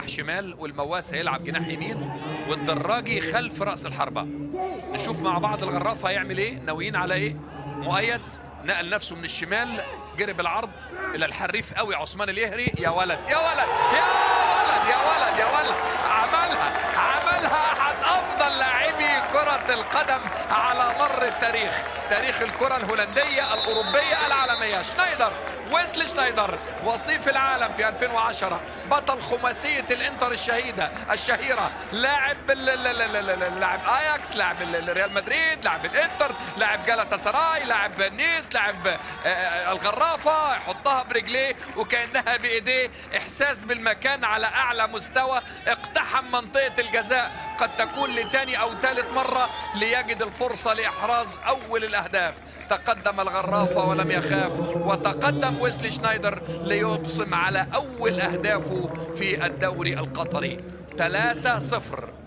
جناح شمال والمواس هيلعب جناح يمين والدراجي خلف راس الحربه نشوف مع بعض الغراف هيعمل ايه ناويين على ايه مؤيد نقل نفسه من الشمال جري بالعرض الى الحريف قوي عثمان اليهري يا ولد يا ولد يا ولد يا ولد يا ولد عملها عملها احد افضل لاعبي كرة القدم على مر التاريخ تاريخ الكرة الهولندية الأوروبية العالمية شنايدر ويسلي شنايدر وصيف العالم في 2010 بطل خماسية الانتر الشهيدة الشهيرة لاعب ال- ال- ال- ال- ال- لاعب اياكس لاعب ال- ال- ريال مدريد لاعب الانتر لاعب جالاتا سراي لاعب نيس لاعب آه، آه، الغرافة يحطها برجليه وكأنها بإيديه إحساس بالمكان على أعلى مستوى اقتحم منطقة الجزاء قد تكون لتاني أو ثالث مرة ليجد الفرصة لإحراز أول الأهداف تقدم الغرافة ولم يخاف وتقدم ويسلي شنايدر ليبصم على أول أهدافه في الدوري القطري 3-0